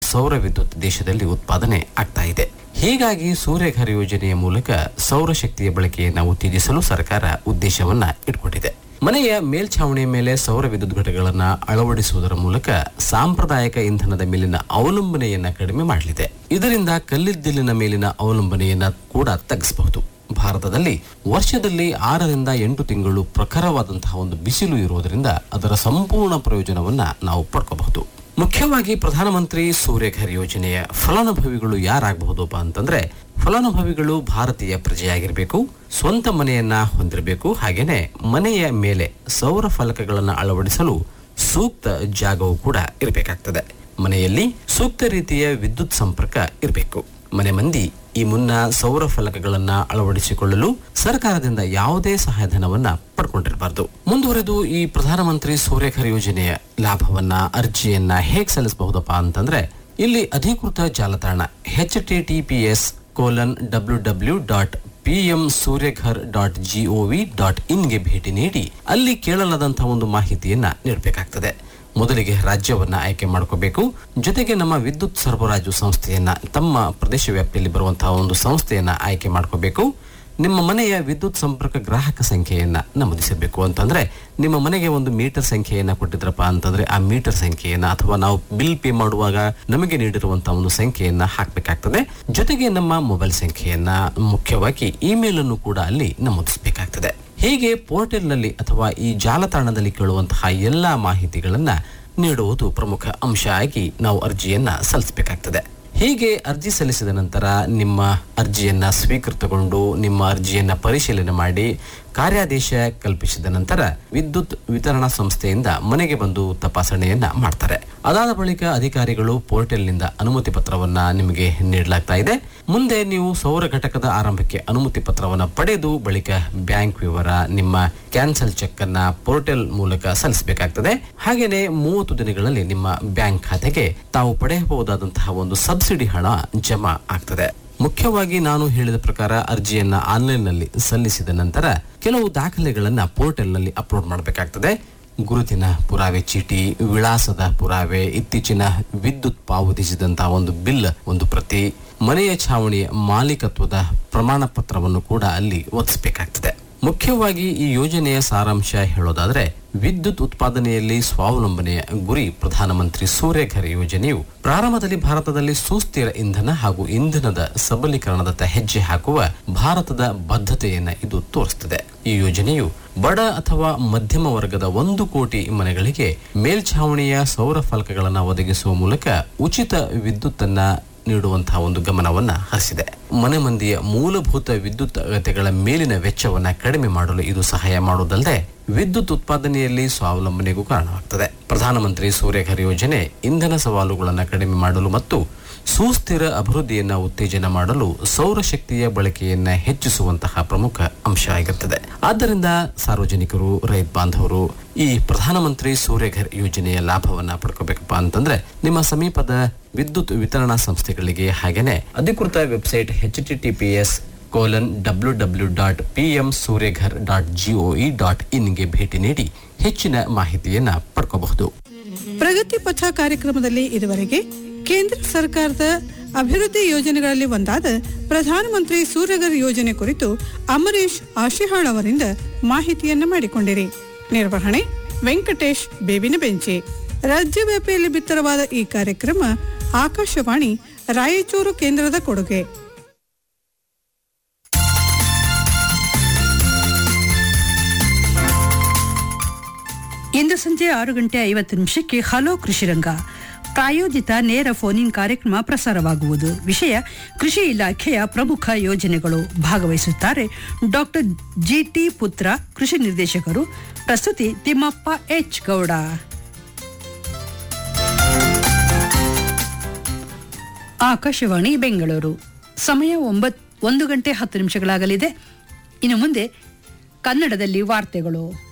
ಸೌರ ವಿದ್ಯುತ್ ದೇಶದಲ್ಲಿ ಉತ್ಪಾದನೆ ಆಗ್ತಾ ಇದೆ ಹೀಗಾಗಿ ಸೂರ್ಯಘರ್ ಯೋಜನೆಯ ಮೂಲಕ ಸೌರಶಕ್ತಿಯ ಬಳಕೆಯನ್ನು ಉತ್ತೇಜಿಸಲು ಸರ್ಕಾರ ಉದ್ದೇಶವನ್ನ ಇಟ್ಕೊಂಡಿದೆ ಮನೆಯ ಮೇಲ್ಛಾವಣಿಯ ಮೇಲೆ ಸೌರ ವಿದ್ಯುತ್ ಘಟಕಗಳನ್ನ ಅಳವಡಿಸುವುದರ ಮೂಲಕ ಸಾಂಪ್ರದಾಯಿಕ ಇಂಧನದ ಮೇಲಿನ ಅವಲಂಬನೆಯನ್ನ ಕಡಿಮೆ ಮಾಡಲಿದೆ ಇದರಿಂದ ಕಲ್ಲಿದ್ದಿಲಿನ ಮೇಲಿನ ಅವಲಂಬನೆಯನ್ನ ಕೂಡ ತಗ್ಗಿಸಬಹುದು ಭಾರತದಲ್ಲಿ ವರ್ಷದಲ್ಲಿ ಆರರಿಂದ ಎಂಟು ತಿಂಗಳು ಪ್ರಖರವಾದಂತಹ ಒಂದು ಬಿಸಿಲು ಇರುವುದರಿಂದ ಅದರ ಸಂಪೂರ್ಣ ಪ್ರಯೋಜನವನ್ನ ನಾವು ಪಡ್ಕೋಬಹುದು ಮುಖ್ಯವಾಗಿ ಪ್ರಧಾನಮಂತ್ರಿ ಸೂರ್ಯಘರ್ ಯೋಜನೆಯ ಫಲಾನುಭವಿಗಳು ಯಾರಾಗಬಹುದಪ್ಪ ಅಂತಂದ್ರೆ ಫಲಾನುಭವಿಗಳು ಭಾರತೀಯ ಪ್ರಜೆಯಾಗಿರಬೇಕು ಸ್ವಂತ ಮನೆಯನ್ನ ಹೊಂದಿರಬೇಕು ಹಾಗೇನೆ ಮನೆಯ ಮೇಲೆ ಸೌರ ಫಲಕಗಳನ್ನು ಅಳವಡಿಸಲು ಸೂಕ್ತ ಜಾಗವು ಕೂಡ ಇರಬೇಕಾಗ್ತದೆ ಮನೆಯಲ್ಲಿ ಸೂಕ್ತ ರೀತಿಯ ವಿದ್ಯುತ್ ಸಂಪರ್ಕ ಇರಬೇಕು ಮನೆ ಮಂದಿ ಈ ಮುನ್ನ ಸೌರ ಫಲಕಗಳನ್ನ ಅಳವಡಿಸಿಕೊಳ್ಳಲು ಸರ್ಕಾರದಿಂದ ಯಾವುದೇ ಸಹಾಯಧನವನ್ನ ಪಡ್ಕೊಂಡಿರಬಾರದು ಮುಂದುವರೆದು ಈ ಪ್ರಧಾನಮಂತ್ರಿ ಸೂರ್ಯಘರ್ ಯೋಜನೆಯ ಲಾಭವನ್ನ ಅರ್ಜಿಯನ್ನ ಹೇಗೆ ಸಲ್ಲಿಸಬಹುದಪ್ಪ ಅಂತಂದ್ರೆ ಇಲ್ಲಿ ಅಧಿಕೃತ ಜಾಲತಾಣ H T T P S colon W W dot P M Suryaghar dot GOV dot ಇನ್ಗೆ ಭೇಟಿ ನೀಡಿ ಅಲ್ಲಿ ಕೇಳಲಾದಂತಹ ಒಂದು ಮಾಹಿತಿಯನ್ನ ನೀಡಬೇಕಾಗ್ತದೆ ಮೊದಲಿಗೆ ರಾಜ್ಯವನ್ನ ಆಯ್ಕೆ ಮಾಡ್ಕೋಬೇಕು ಜೊತೆಗೆ ನಮ್ಮ ವಿದ್ಯುತ್ ಸರಬರಾಜು ಸಂಸ್ಥೆಯನ್ನ ತಮ್ಮ ಪ್ರದೇಶ ವ್ಯಾಪ್ತಿಯಲ್ಲಿ ಬರುವಂತಹ ಒಂದು ಸಂಸ್ಥೆಯನ್ನ ಆಯ್ಕೆ ಮಾಡ್ಕೋಬೇಕು ನಿಮ್ಮ ಮನೆಯ ವಿದ್ಯುತ್ ಸಂಪರ್ಕ ಗ್ರಾಹಕ ಸಂಖ್ಯೆಯನ್ನ ನಮೂದಿಸಬೇಕು ಅಂತಂದ್ರೆ ನಿಮ್ಮ ಮನೆಗೆ ಒಂದು ಮೀಟರ್ ಸಂಖ್ಯೆಯನ್ನ ಕೊಟ್ಟಿದ್ರಪ್ಪ ಅಂತಂದ್ರೆ ಆ ಮೀಟರ್ ಸಂಖ್ಯೆಯನ್ನ ಅಥವಾ ನಾವು ಬಿಲ್ ಪೇ ಮಾಡುವಾಗ ನಮಗೆ ನೀಡಿರುವಂತಹ ಒಂದು ಸಂಖ್ಯೆಯನ್ನ ಹಾಕಬೇಕಾಗ್ತದೆ ಜೊತೆಗೆ ನಮ್ಮ ಮೊಬೈಲ್ ಸಂಖ್ಯೆಯನ್ನ ಮುಖ್ಯವಾಗಿ ಇಮೇಲ್ ಅನ್ನು ಕೂಡ ಅಲ್ಲಿ ನಮೂದಿಸಬೇಕಾಗ್ತದೆ ಹೀಗೆ ಪೋರ್ಟಲ್ನಲ್ಲಿ ಅಥವಾ ಈ ಜಾಲತಾಣದಲ್ಲಿ ಕೇಳುವಂತಹ ಎಲ್ಲಾ ಮಾಹಿತಿಗಳನ್ನ ನೀಡುವುದು ಪ್ರಮುಖ ಅಂಶ ಆಗಿ ನಾವು ಅರ್ಜಿಯನ್ನ ಸಲ್ಲಿಸಬೇಕಾಗ್ತದೆ ಹೀಗೆ ಅರ್ಜಿ ಸಲ್ಲಿಸಿದ ನಂತರ ನಿಮ್ಮ ಅರ್ಜಿಯನ್ನ ಸ್ವೀಕೃತಗೊಂಡು ನಿಮ್ಮ ಅರ್ಜಿಯನ್ನ ಪರಿಶೀಲನೆ ಮಾಡಿ ಕಾರ್ಯಾದೇಶ ಕಲ್ಪಿಸಿದ ನಂತರ ವಿದ್ಯುತ್ ವಿತರಣಾ ಸಂಸ್ಥೆಯಿಂದ ಮನೆಗೆ ಬಂದು ತಪಾಸಣೆಯನ್ನ ಮಾಡ್ತಾರೆ ಅದಾದ ಬಳಿಕ ಅಧಿಕಾರಿಗಳು ಪೋರ್ಟಲ್ನಿಂದ ಅನುಮತಿ ಪತ್ರವನ್ನ ನಿಮಗೆ ನೀಡಲಾಗ್ತಾ ಇದೆ ಮುಂದೆ ನೀವು ಸೌರ ಘಟಕದ ಆರಂಭಕ್ಕೆ ಅನುಮತಿ ಪತ್ರವನ್ನ ಪಡೆದು ಬಳಿಕ ಬ್ಯಾಂಕ್ ವಿವರ ನಿಮ್ಮ ಕ್ಯಾನ್ಸಲ್ ಚೆಕ್ ಅನ್ನ ಪೋರ್ಟಲ್ ಮೂಲಕ ಸಲ್ಲಿಸಬೇಕಾಗ್ತದೆ ಹಾಗೇನೆ ಮೂವತ್ತು ದಿನಗಳಲ್ಲಿ ನಿಮ್ಮ ಬ್ಯಾಂಕ್ ಖಾತೆಗೆ ತಾವು ಪಡೆಯಬಹುದಾದಂತಹ ಒಂದು ಸಬ್ಸಿಡಿ ಹಣ ಜಮಾ ಆಗ್ತದೆ ಮುಖ್ಯವಾಗಿ ನಾನು ಹೇಳಿದ ಪ್ರಕಾರ ಅರ್ಜಿಯನ್ನ ಆನ್ಲೈನ್ ನಲ್ಲಿ ಸಲ್ಲಿಸಿದ ನಂತರ ಕೆಲವು ದಾಖಲೆಗಳನ್ನ ಪೋರ್ಟಲ್ ನಲ್ಲಿ ಅಪ್ಲೋಡ್ ಮಾಡಬೇಕಾಗ್ತದೆ ಗುರುತಿನ ಪುರಾವೆ ಚೀಟಿ ವಿಳಾಸದ ಪುರಾವೆ ಇತ್ತೀಚಿನ ವಿದ್ಯುತ್ ಪಾವತಿಸಿದಂತಹ ಒಂದು ಬಿಲ್ ಒಂದು ಪ್ರತಿ ಮನೆಯ ಛಾವಣಿಯ ಮಾಲೀಕತ್ವದ ಪ್ರಮಾಣ ಪತ್ರವನ್ನು ಕೂಡ ಅಲ್ಲಿ ಒದಗಿಸಬೇಕಾಗ್ತದೆ ಮುಖ್ಯವಾಗಿ ಈ ಯೋಜನೆಯ ಸಾರಾಂಶ ಹೇಳೋದಾದ್ರೆ ವಿದ್ಯುತ್ ಉತ್ಪಾದನೆಯಲ್ಲಿ ಸ್ವಾವಲಂಬನೆಯ ಗುರಿ ಪ್ರಧಾನಮಂತ್ರಿ ಸೂರ್ಯಘರ್ ಯೋಜನೆಯು ಪ್ರಾರಂಭದಲ್ಲಿ ಭಾರತದಲ್ಲಿ ಸುಸ್ಥಿರ ಇಂಧನ ಹಾಗೂ ಇಂಧನದ ಸಬಲೀಕರಣದತ್ತ ಹೆಜ್ಜೆ ಹಾಕುವ ಭಾರತದ ಬದ್ಧತೆಯನ್ನ ಇದು ತೋರಿಸುತ್ತದೆ ಈ ಯೋಜನೆಯು ಬಡ ಅಥವಾ ಮಧ್ಯಮ ವರ್ಗದ ಒಂದು ಕೋಟಿ ಮನೆಗಳಿಗೆ ಮೇಲ್ಛಾವಣಿಯ ಸೌರ ಫಲಕಗಳನ್ನು ಒದಗಿಸುವ ಮೂಲಕ ಉಚಿತ ವಿದ್ಯುತ್ತನ್ನ ನೀಡುವಂತಹ ಒಂದು ಗಮನವನ್ನ ಹರಿಸಿದೆ ಮನೆ ಮಂದಿಯ ಮೂಲಭೂತ ವಿದ್ಯುತ್ ಅಗತ್ಯಗಳ ಮೇಲಿನ ವೆಚ್ಚವನ್ನ ಕಡಿಮೆ ಮಾಡಲು ಇದು ಸಹಾಯ ಮಾಡುವುದಲ್ಲದೆ ವಿದ್ಯುತ್ ಉತ್ಪಾದನೆಯಲ್ಲಿ ಸ್ವಾವಲಂಬನೆಗೂ ಕಾರಣವಾಗ್ತದೆ ಪ್ರಧಾನಮಂತ್ರಿ ಸೂರ್ಯಘರ್ ಯೋಜನೆ ಇಂಧನ ಸವಾಲುಗಳನ್ನು ಕಡಿಮೆ ಮಾಡಲು ಮತ್ತು ಸುಸ್ಥಿರ ಅಭಿವೃದ್ಧಿಯನ್ನ ಉತ್ತೇಜನ ಮಾಡಲು ಸೌರಶಕ್ತಿಯ ಬಳಕೆಯನ್ನ ಹೆಚ್ಚಿಸುವಂತಹ ಪ್ರಮುಖ ಅಂಶ ಆಗಿರುತ್ತದೆ ಆದ್ದರಿಂದ ಸಾರ್ವಜನಿಕರು ರೈತ ಬಾಂಧವರು ಈ ಪ್ರಧಾನಮಂತ್ರಿ ಸೂರ್ಯಘರ್ ಯೋಜನೆಯ ಲಾಭವನ್ನ ಪಡ್ಕೋಬೇಕಪ್ಪ ಅಂತಂದ್ರೆ ನಿಮ್ಮ ಸಮೀಪದ ವಿದ್ಯುತ್ ವಿತರಣಾ ಸಂಸ್ಥೆಗಳಿಗೆ ಹಾಗೇನೆ ಅಧಿಕೃತ website H T T P S colon W W dot P M Suryaghar dot GOE dot ಇನ್ಗೆ ಭೇಟಿ ನೀಡಿ ಹೆಚ್ಚಿನ ಮಾಹಿತಿಯನ್ನ ಪಡ್ಕೋಬಹುದು ಪ್ರಗತಿ ಪಥ ಕಾರ್ಯಕ್ರಮದಲ್ಲಿ ಇದುವರೆಗೆ ಕೇಂದ್ರ ಸರ್ಕಾರದ ಅಭಿವೃದ್ಧಿ ಯೋಜನೆಗಳಲ್ಲಿ ಒಂದಾದ ಪ್ರಧಾನಮಂತ್ರಿ ಸೂರ್ಯಘರ್ ಯೋಜನೆ ಕುರಿತು ಅಮರೀಶ್ ಆಶಿಹಾಳ್ ಅವರಿಂದ ಮಾಹಿತಿಯನ್ನ ಮಾಡಿಕೊಂಡಿರಿ ನಿರ್ವಹಣೆ ವೆಂಕಟೇಶ್ ಬೇವಿನ ಬೆಂಚಿ ರಾಜ್ಯವ್ಯಾಪಿಯಲ್ಲಿ ಬಿತ್ತರವಾದ ಈ ಕಾರ್ಯಕ್ರಮ ಆಕಾಶವಾಣಿ ರಾಯಚೂರು ಕೇಂದ್ರದ ಕೊಡುಗೆ ಇಂದು ಸಂಜೆ ಆರು ಗಂಟೆ ಐವತ್ತು ನಿಮಿಷಕ್ಕೆ ಹಲೋ ಕೃಷಿರಂಗ ಪ್ರಾಯೋಜಿತ ನೇರ ಫೋನಿನ್ ಕಾರ್ಯಕ್ರಮ ಪ್ರಸಾರವಾಗುವುದು ವಿಷಯ ಕೃಷಿ ಇಲಾಖೆಯ ಪ್ರಮುಖ ಯೋಜನೆಗಳು ಭಾಗವಹಿಸುತ್ತಾರೆ ಡಾಕ್ಟರ್ ಜಿಟಿ ಪುತ್ರ ಕೃಷಿ ನಿರ್ದೇಶಕರು ಪ್ರಸ್ತುತಿ ತಿಮ್ಮಪ್ಪ ಎಚ್ ಗೌಡ ಆಕಾಶವಾಣಿ ಬೆಂಗಳೂರು ಸಮಯ ಒಂಬತ್ ಒಂದು ಗಂಟೆ ಹತ್ತು ನಿಮಿಷಗಳಾಗಲಿದೆ ಇನ್ನು ಮುಂದೆ ಕನ್ನಡದಲ್ಲಿ ವಾರ್ತೆಗಳು